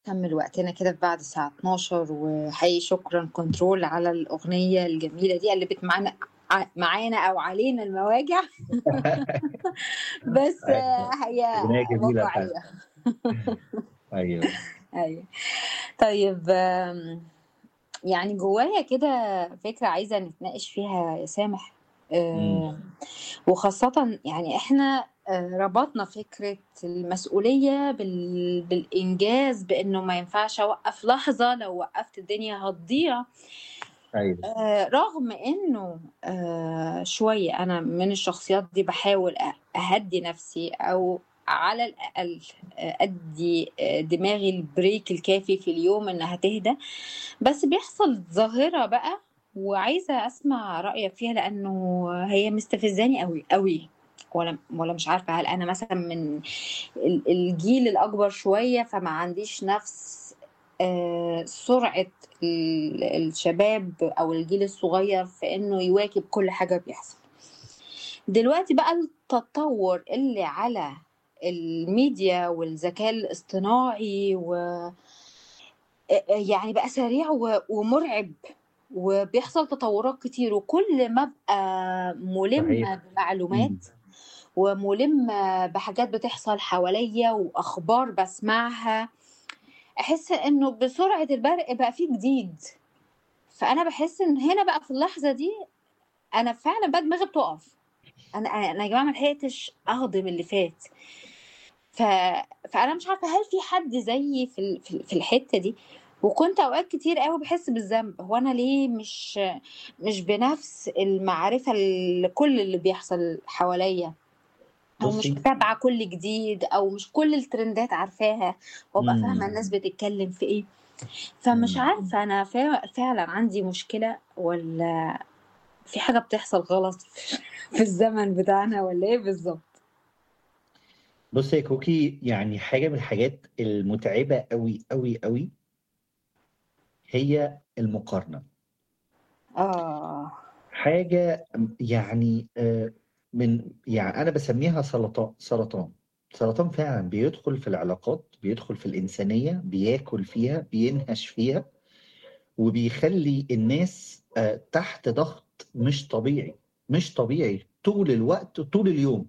نكمل وقتنا كده بعد الساعة 12 وحقيقي شكرا كنترول على الأغنية الجميلة دي اللي معانا ع- معانا أو علينا المواجع بس أيوه. هي أغنية جميلة فعلًا. واقعية أيوه. أيوه. طيب آمم، يعني جوايا كده فكرة عايزة نتناقش فيها يا سامح إمم. آآ، وخاصةً يعني إحنا آآ، ربطنا فكرة المسؤولية بال بالإنجاز بإنه ما ينفعش أوقّف لحظة، لو وقّفت الدنيا هتضيع. أيوه. آآ، رغم إنه آآ، شوية أنا من الشخصيات دي باحاول أ أهدّي نفسي أو على الأقل أ أدّي آآ، دماغي البريك الكافي في اليوم إنها تهدى، بس بيحصل ظاهرة بقى وعايزة أسمع رأيك فيها لأنه هي مستفزاني أوي، أوي، والّا والّا مش عارفة هل أنا مثلًا من ال الجيل الأكبر شوية فما عنديش نفس آآ، سرعة ال الشباب أو الجيل الصغير في إنه يواكب كل حاجة بيحصل. دلوقتي بقى التطوّر اللي على الميديا والذكاء الاصطناعي و أ يعني بقى سريع و ومُرعب، وبيحصل تطوّرات كتير، وكل ما أبقى مُلِمّة صحيح. بمعلومات إمم. ومُلِمّة بحاجات بتحصل حواليّا وأخبار باسمعها، أحس إنه بسرعة البرق بقى في جديد. فأنا باحس إن هنا بقى في اللحظة دي أنا فعلًا بقى دماغي بتُقف، أنا أنا يا جماعة ما لحقتش أهضم اللي فات. ف فأنا مش عارفة هل في حد زيي في ال في ال في الحتّة دي؟ وكنت أوقات كتير أوي باحس بالذنب، هو أنا ليه مش مش بنفس المعرفة لكل اللي بيحصل حواليّا، أو مش بُصّي متابعة كل جديد، أو مش كل الترندات عارفاها، وأبقى فاهمة إمم. الناس بتتكلم في إيه. فمش إمم. عارفة أنا فع فعلًا عندي مشكلة والّا في حاجة بتحصل غلط في الزمن بتاعنا والّا إيه بالضبط؟ بُصّي يا كوكي، يعني حاجة من الحاجات المُتعبة أوي، أوي، أوي هي المقارنة. آه. حاجة م يعني آآ، من يعني أنا باسميها سرطا سرطان. سرطان فعلًا بيدخل في العلاقات، بيدخل في الإنسانية، بياكل فيها، بينهش فيها، وبيخلّي الناس آآ، تحت ضغط مش طبيعي، مش طبيعي طول الوقت، طول اليوم.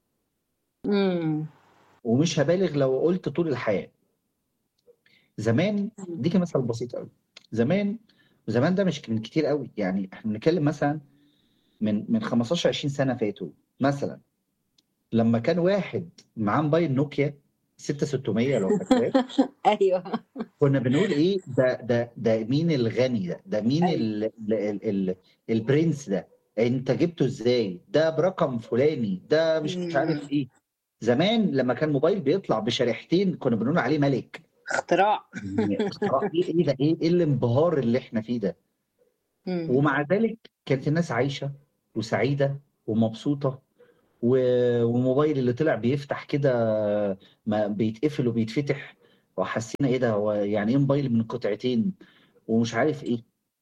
إمم. ومش هابالغ لو قُلت طول الحياة. زمان إمم. أدّيكِ مثل بسيط أوي، زمان وزمان ده مش ك من كتير أوي، يعني إحنا بنتكلم مثلًا من من 15، 20 سنة فاتوا مثلًا، لمّا كان واحد معاه موبايل نوكيا 6600 لو فاكراه أيوه. كنا بنقول إيه ده ده ده مين الغني ده، ده مين أيوه. ال ال ال البرنس ده، أنت جِبته إزاي، ده برقم فلاني، ده مش عارف إمم. إيه. زمان لمّا كان موبايل بيطلع بشريحتين كنا بنقول عليه مَلِك. اختراع. يعني اختراع إيه إيه ده، إيه إيه الانبهار اللي إحنا فيه ده؟ إمم. ومع ذلك كانت الناس عايشة وسعيدة ومبسوطة، و والموبايل اللي طلع بيفتح كده ما بيتقفل وبيتفتح، وحسينا إيه ده هو يعني إيه موبايل من قطعتين ومش عارف إيه.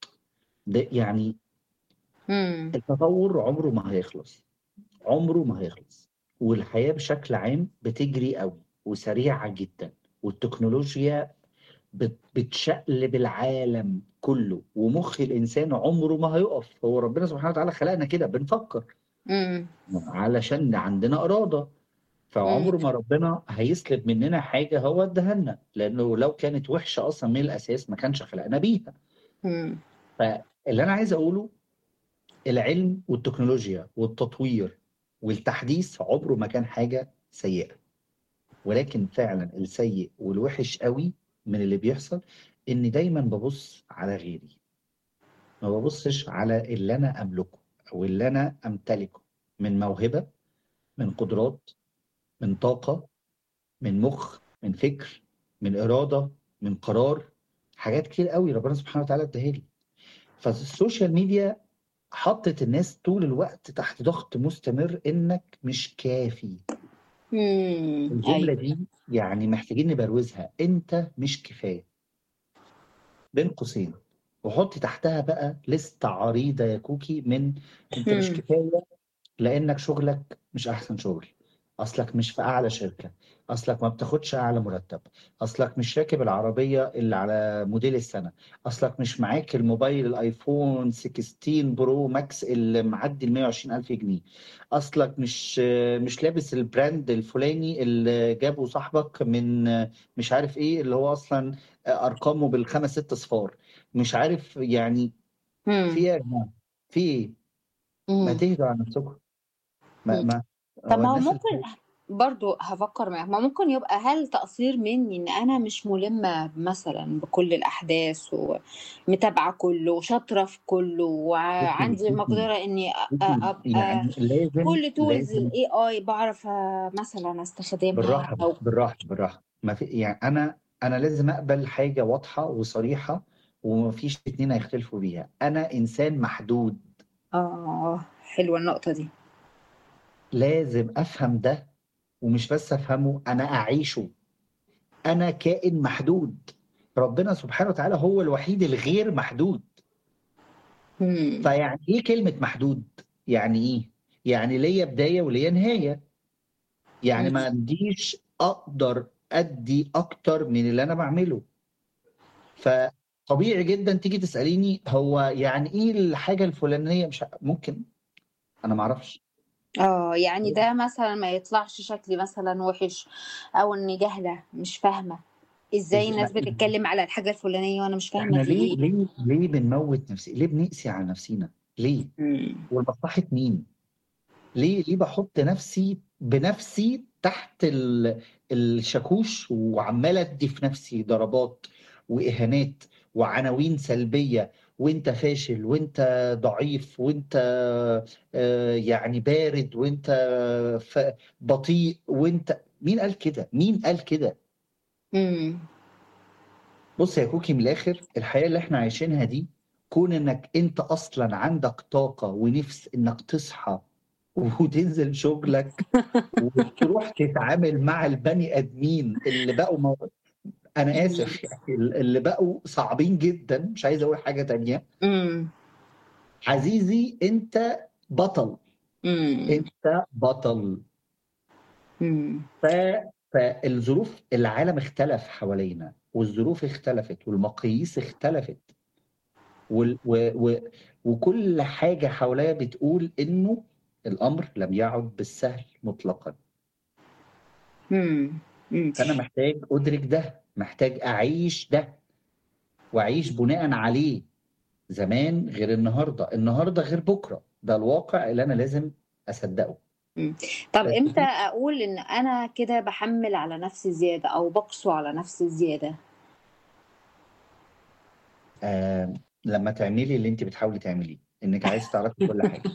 ده يعني إمم. التطوّر عمره ما هيخلص، عمره ما هيخلص، والحياة بشكل عام بتجري أوي وسريعة جدًا، والتكنولوجيا بت بتشقلب العالم كلّه، ومُخ الإنسان عمره ما هيُقف، هو ربنا سبحانه وتعالى خلقنا كده بنفكّر. إمم. علشان عندنا إرادة، فعمره إمم. ما ربنا هيسلب مننا حاجة هو ادّاها لنا، لإنه لو كانت وِحشة أصلًا من الأساس ما كانش خلقنا بيها. إمم. فاللي أنا عايز أقوله العلم والتكنولوجيا والتطوير والتحديث عمره ما كان حاجة سيئة، ولكن فعلًا السيء والوِحِش أوي من اللي بيحصل إني دايمًا بابُص على غيري. ما بابُصّش على اللي أنا أملكه أو اللي أنا أمتلكه من موهبة، من قدرات، من طاقة، من مُخ، من فكر، من إرادة، من قرار، حاجات كتير أوي ربنا سبحانه وتعالى ادّاها لي. فالسوشيال ميديا حطّت الناس طول الوقت تحت ضغط مستمر إنّك مش كافي. إمم. الجملة أيوه. دي يعني محتاجين نبروزها، أنت مش كفاية. بين قوسين، وحُطّي تحتها بقى لِستة عريضة يا كوكي من أنت مش إمم. كفاية لإنّك شغلك مش أحسن شغل، اصلك مش في اعلى شركه اصلك ما بتاخدش اعلى مرتب اصلك مش راكب العربيه اللي على موديل السنه اصلك مش معاك الموبايل الايفون 16 برو ماكس اللي معدي ال 120 الف جنيه اصلك مش مش لابس البراند الفلاني اللي جابه صاحبك من مش عارف ايه اللي هو اصلا ارقامه بالخمس ست صفار مش عارف يعني في مم. ايه يا جماعه في ايه ما مم. تهدوا على نفسكم ما مم. ما طب هو ما هو الناس ممكن اللي برضو هفكر معاك ما ممكن يبقى هل تقصير مني ان انا مش ملمة مثلا بكل الاحداث ومتابعة كله وشاطرة في كله بصي وعندي بصي مقدرة اني أ- بصي ابقى يعني لازم كل تولز لازم الاي اي بعرف آه، مثلا استخدمها بالراحه او بالراحه بالراحه ما في يعني انا انا لازم اقبل حاجه واضحه وصريحه ومفيش اتنين هيختلفوا بيها انا انسان محدود اه حلوة النقطة دي لازم افهم ده ومش بس افهمه انا اعيشه انا كائن محدود ربنا سبحانه وتعالى هو الوحيد الغير محدود مم. فيعني ايه كلمه محدود يعني ايه يعني ليا بدايه وليا نهايه يعني مم. ما عنديش اقدر ادي اكتر من اللي انا بعمله فطبيعي جدا تيجي تساليني هو يعني ايه الحاجه الفلانيه مش ع- ممكن انا ما اعرفش اه يعني ده مثلا ما يطلعش شكلي مثلا وحش او اني جاهلة مش فاهمة ازاي إز- الناس ما- بتتكلم على الحاجة الفلانية وانا مش فاهمة احنا في ليه ايه ليه ليه بنموت نفسي ليه بنقسي على نفسينا ليه مم. ولمصلحه مين ليه ليه بحط نفسي بنفسي تحت ال- الشاكوش وعمال ادي في نفسي ضربات واهانات وعناوين سلبيه وانت فاشل وانت ضعيف وانت آه، يعني بارد وانت ف- بطيء وانت مين قال كده مين قال كده مم. بص يا كوكي من الاخر الحياه اللي احنا عايشينها دي كون انك انت اصلا عندك طاقه ونفس انك تصحى وتنزل شغلك وتروح تتعامل مع البني ادمين اللي بقوا مو... انا اسف يعني اللي بقوا صعبين جدا مش عايز اقول حاجه تانية مم. عزيزي انت بطل مم. انت بطل مم. ف... فالظروف العالم اختلف حوالينا والظروف اختلفت والمقاييس اختلفت وال... و... و... وكل حاجه حواليا بتقول انه الامر لم يعد بالسهل مطلقا مم. مم. فانا محتاج ادرك ده محتاج اعيش ده واعيش بناء عليه زمان غير النهارده النهارده غير بكره ده الواقع اللي انا لازم اصدقه مم. طب بس امتى اقول ان انا كده بحمل على نفسي زيادة او بقسو على نفسي زيادة آه لما تعملي اللي انت بتحاولي تعمليه انك عايز تعرفي كل حاجه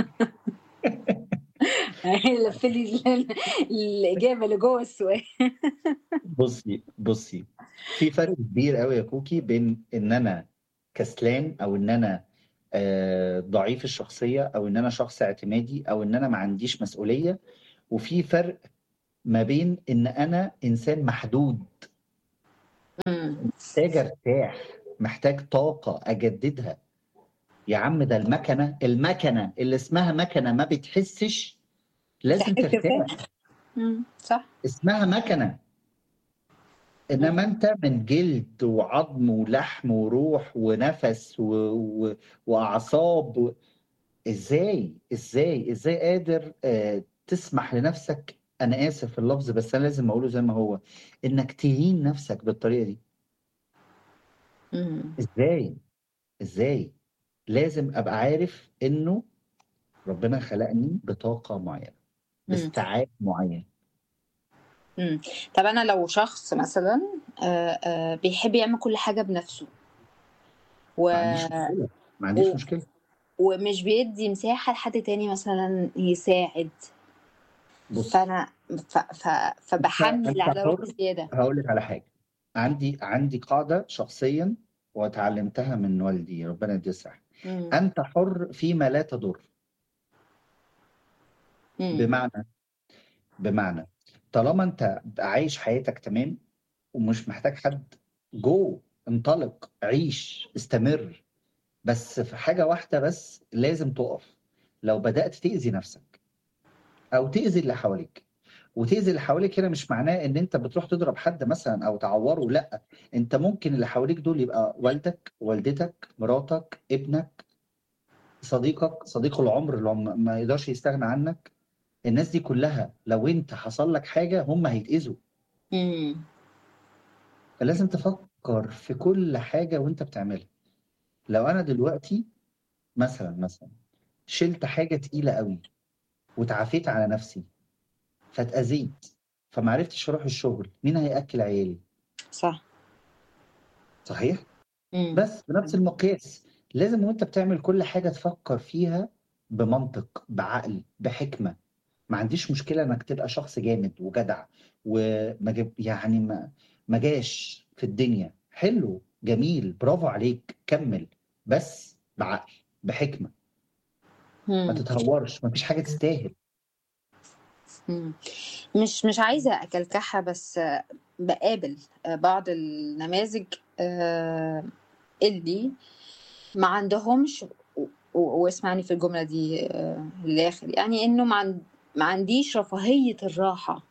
لفلي ال- الاجابة اللي جوه السؤال بصي بصي في فرق كبير قوي يا كوكي بين ان انا كسلان او ان انا آه ضعيف الشخصيه او ان انا شخص اعتمادي او ان انا ما عنديش مسؤوليه وفي فرق ما بين ان انا انسان محدود مم. محتاج ارتاح محتاج طاقة اجددها يا عم ده المكنة المكنة اللي اسمها مكنة ما بتحسش لازم تحتاج ترتاح ترتاح مم. صح اسمها مكنة مم. انما انت من جلد وعظم ولحم وروح ونفس و... و... واعصاب و... ازاي ازاي ازاي قادر آه تسمح لنفسك انا اسف في اللفظ بس انا لازم اقوله زي ما هو انك تهين نفسك بالطريقة دي مم. ازاي ازاي لازم ابقى عارف انه ربنا خلقني بطاقة معينة مم. باستيعاب معين مم. طب انا لو شخص مثلا آه، آه، بيحب يعمل كل حاجة بنفسه و... ما عنديش مشكلة ما عنديش و... مشكلة ومش بيدي مساحة لحد تاني مثلا يساعد بص فانا ف... ف... انت فبحمل انت على روحي حر زيادة هقول لك على حاجة عندي عندي قاعدة شخصيا وتعلمتها من والدي ربنا يديه الصحة مم. انت حر فيما لا تضر مم. بمعنى بمعنى طالما انت عايش حياتك تمام ومش محتاج حد جو انطلق عيش استمر بس في حاجة واحدة بس لازم تقف لو بدأت تأذي نفسك أو تأذي اللي حواليك وتأذي اللي حواليك هنا مش معناه ان انت بتروح تضرب حد مثلا او تعوره لا انت ممكن اللي حواليك دول يبقى والدك والدتك مراتك ابنك صديقك صديق العمر اللي هم ما يقدرش يستغنى عنك الناس دي كلها لو انت حصل لك حاجة هم هيتأذوا مم. فلازم تفكر في كل حاجة وانت بتعملها لو انا دلوقتي مثلا مثلا شلت حاجة تقيلة قوي وتعافيت على نفسي فاتأذيت فمعرفتش اروح الشغل مين هيأكل عيالي صح صحيح مم. بس بنفس المقياس لازم وانت بتعمل كل حاجة تفكر فيها بمنطق بعقل بحكمة ما عنديش مشكلة انك تبقى شخص جامد وجدع وما جاب يعني ما ما جاش في الدنيا حلو جميل برافو عليك كمل بس بعقل بحكمة ما مم. تتهورش ما فيش حاجة تستاهل مم. مش مش عايزة أكلكحها بس آه، بقابل آه، بعض النماذج آه، اللي ما عندهمش و- و- واسمعني في الجملة دي آه، للآخر يعني إنه ما عن- ما عنديش رفاهية الراحة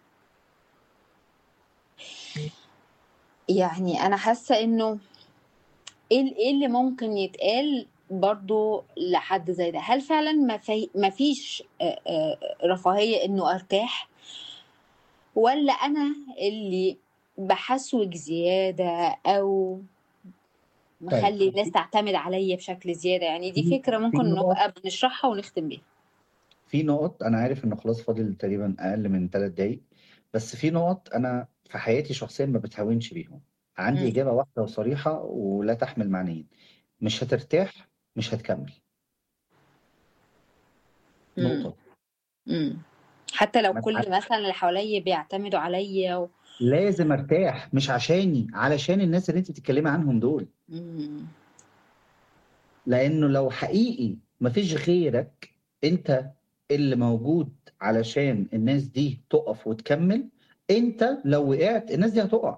يعني أنا حاسة إنه إيه ال- إيه اللي ممكن يتقال برضو لحد زي ده هل فعلا ما, في ما فيش آه، آه، رفاهية إنه أرتاح ولا أنا اللي بحسوج زيادة أو طيب مخلي الناس تعتمد عليا بشكل زيادة يعني دي في فكرة في ممكن نقط نبقى بنشرحها ونختم بيها في نقط انا عارف انه خلاص فاضل تقريبا اقل من ثلاث دقايق بس في نقط انا في حياتي شخصيا ما بتهاونش بيهم عندي مم. اجابه واحده وصريحه ولا تحمل معنيين مش هترتاح مش هتكمل مم. نقطه مم. حتى لو ما كل تع- مثلا اللي حواليا بيعتمدوا عليا و... لازم ارتاح مش عشاني علشان الناس اللي انت بتتكلمي عنهم دول مم. لانه لو حقيقي مفيش غيرك انت اللي موجود علشان الناس دي تقف وتكمل انت لو وقعت الناس دي هتقع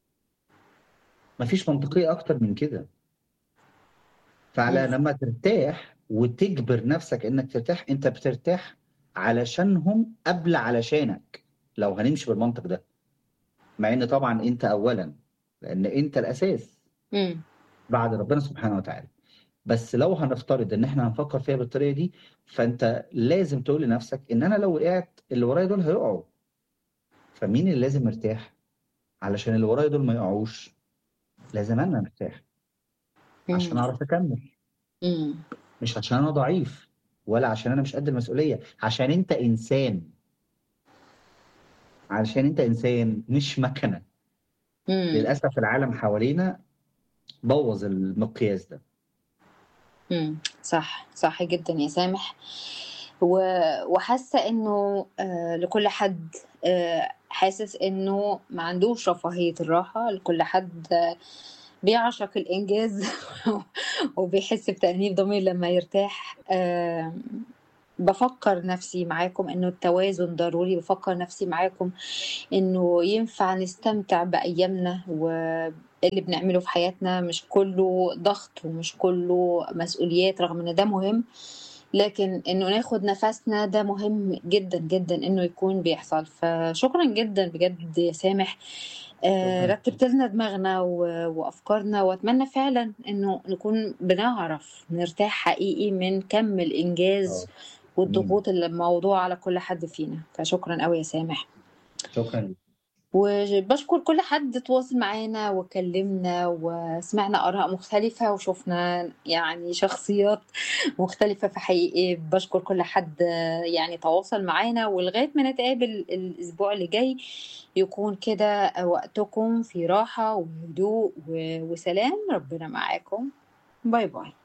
مفيش منطقيه اكتر من كده فعلى مم. لما ترتاح وتجبر نفسك انك ترتاح انت بترتاح علشانهم قبل علشانك لو هنمشي بالمنطق ده مع ان طبعا انت اولا لان انت الاساس مم. بعد ربنا سبحانه وتعالى بس لو هنفترض ان احنا هنفكر فيها بالطريقه دي فانت لازم تقول لنفسك ان انا لو وقعت اللي ورايا دول هيقعوا فمين اللي لازم يرتاح علشان اللي ورايا دول ما يقعوش لازم انا ارتاح عشان مم. اعرف اكمل مم. مش عشان انا ضعيف ولا عشان انا مش قد المسؤوليه عشان انت انسان علشان انت انسان مش مكنه مم. للاسف العالم حوالينا بوظ المقياس ده مم. صح صح جدا يا سامح و- وحاسه انه آه، لكل حد آه، حاسس انه ما عندوش رفاهيه الراحه لكل حد آه، بيعشق الانجاز وبيحس بتأنيب ضمير لما يرتاح آه، بفكر نفسي معاكم انه التوازن ضروري بفكر نفسي معاكم انه ينفع نستمتع بايامنا واللي بنعمله في حياتنا مش كله ضغط ومش كله مسؤوليات رغم ان ده مهم لكن انه ناخد نفسنا ده مهم جدا جدا انه يكون بيحصل فشكرا جدا بجد يا سامح آه، شكرا رتبت لنا دماغنا و- وافكارنا واتمنى فعلا انه نكون بنعرف نرتاح حقيقي من كم الانجاز اه امين والضغوط اللي موضوع على كل حد فينا فشكرا قوي يا سامح شكرا لك وبشكر كل حد تواصل معانا وكلمنا وسمعنا آراء مختلفة وشفنا يعني شخصيات مختلفة في حقيقي بشكر كل حد يعني تواصل معانا ولغاية ما نتقابل الأسبوع اللي جاي يكون كده وقتكم في راحة وهدوء و- وسلام ربنا معاكم باي باي